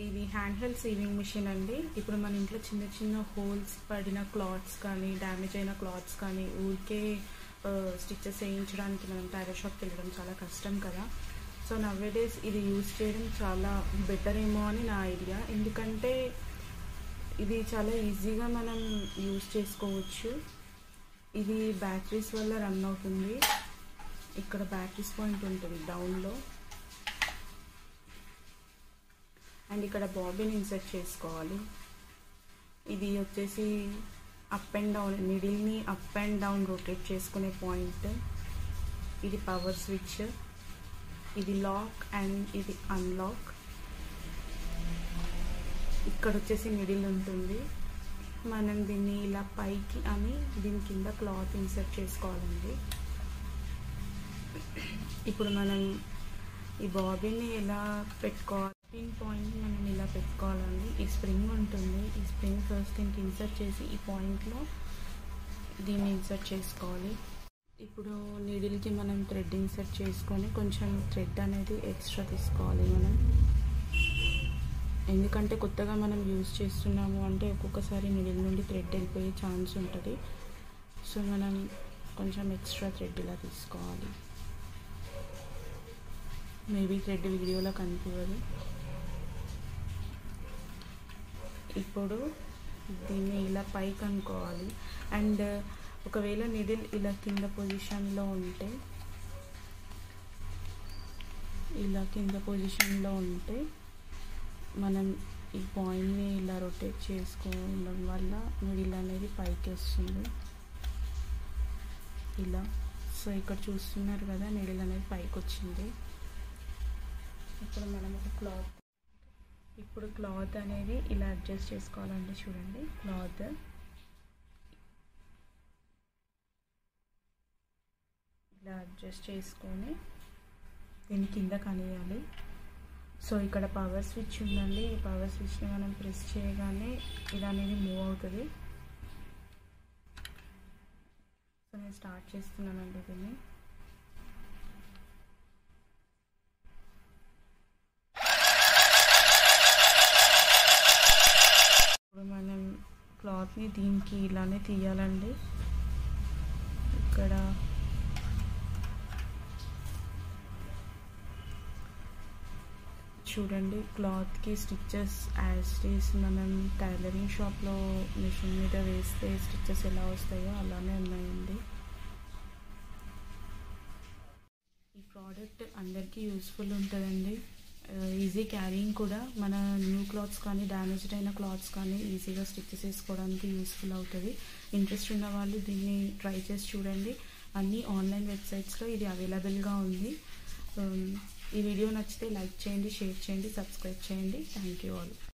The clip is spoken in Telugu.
ఇది హ్యాండ్ హెల్డ్ సీవింగ్ మిషన్ అండి ఇప్పుడు మన ఇంట్లో చిన్న చిన్న హోల్స్ పడిన క్లాత్స్ కానీ డ్యామేజ్ అయిన క్లాత్స్ కానీ ఊరికే స్టిచెస్ వేయించడానికి మనం టైలర్ షాప్కి వెళ్ళడం చాలా కష్టం కదా సో నవ్వేడేస్ ఇది యూజ్ చేయడం చాలా బెటర్ ఏమో అని నా ఐడియా ఎందుకంటే ఇది చాలా ఈజీగా మనం యూజ్ చేసుకోవచ్చు ఇది బ్యాటరీస్ వల్ల రన్ అవుతుంది ఇక్కడ బ్యాటరీస్ పాయింట్ ఉంటుంది డౌన్లో అండ్ ఇక్కడ బాబీని ఇన్సర్ట్ చేసుకోవాలి ఇది వచ్చేసి అప్ అండ్ డౌన్ మిడిల్ని అప్ అండ్ డౌన్ రొటేట్ చేసుకునే పాయింట్ ఇది పవర్ స్విచ్ ఇది లాక్ అండ్ ఇది అన్లాక్ ఇక్కడ వచ్చేసి మిడిల్ ఉంటుంది మనం దీన్ని ఇలా పైకి అని దీని కింద క్లాత్ ఇన్సర్ట్ చేసుకోవాలండి ఇప్పుడు మనం ఈ బాబీని ఎలా పెట్టుకోవాలి పిన్ పాయింట్ మనం ఇలా పెట్టుకోవాలండి ఈ స్ప్రింగ్ ఉంటుంది ఈ స్ప్రింగ్ ఫస్ట్ దీనికి ఇన్సర్ట్ చేసి ఈ పాయింట్లో దీన్ని ఇన్సర్ట్ చేసుకోవాలి ఇప్పుడు నీడిల్కి మనం థ్రెడ్ ఇన్సర్ట్ చేసుకొని కొంచెం థ్రెడ్ అనేది ఎక్స్ట్రా తీసుకోవాలి మనం ఎందుకంటే కొత్తగా మనం యూజ్ చేస్తున్నాము అంటే ఒక్కొక్కసారి నీడిల్ నుండి థ్రెడ్ వెళ్ళిపోయే ఛాన్స్ ఉంటుంది సో మనం కొంచెం ఎక్స్ట్రా థ్రెడ్ ఇలా తీసుకోవాలి మేబీ థ్రెడ్ వీడియోలో కనిపించదు ఇప్పుడు దీన్ని ఇలా పైకి అనుకోవాలి అండ్ ఒకవేళ నిడిల్ ఇలా కింద పొజిషన్లో ఉంటే ఇలా కింద పొజిషన్లో ఉంటే మనం ఈ పాయింట్ని ఇలా రొటేట్ చేసుకోవడం వల్ల మిడిల్ అనేది పైకి వస్తుంది ఇలా సో ఇక్కడ చూస్తున్నారు కదా మిడిల్ అనేది పైకి వచ్చింది ఇప్పుడు మనం ఒక క్లాత్ ఇప్పుడు క్లాత్ అనేది ఇలా అడ్జస్ట్ చేసుకోవాలండి చూడండి క్లాత్ ఇలా అడ్జస్ట్ చేసుకొని దీని కింద కనియాలి సో ఇక్కడ పవర్ స్విచ్ ఉందండి ఈ పవర్ స్విచ్ని మనం ప్రెస్ చేయగానే ఇది అనేది మూవ్ అవుతుంది సో నేను స్టార్ట్ చేస్తున్నానండి దీన్ని ఇప్పుడు మనం క్లాత్ని దీనికి ఇలానే తీయాలండి ఇక్కడ చూడండి క్లాత్కి స్టిచ్చెస్ యాజ్ మనం టైలరింగ్ షాప్లో మిషన్ మీద వేస్తే స్టిచ్చెస్ ఎలా వస్తాయో అలానే ఉన్నాయండి ఈ ప్రోడక్ట్ అందరికీ యూస్ఫుల్ ఉంటుందండి ఈజీ క్యారింగ్ కూడా మన న్యూ క్లాత్స్ కానీ డ్యామేజ్డ్ అయిన క్లాత్స్ కానీ ఈజీగా స్టిచ్చెస్ వేసుకోవడానికి యూస్ఫుల్ అవుతుంది ఇంట్రెస్ట్ ఉన్న వాళ్ళు దీన్ని ట్రై చేసి చూడండి అన్ని ఆన్లైన్ వెబ్సైట్స్లో ఇది అవైలబుల్గా ఉంది ఈ వీడియో నచ్చితే లైక్ చేయండి షేర్ చేయండి సబ్స్క్రైబ్ చేయండి థ్యాంక్ యూ ఆల్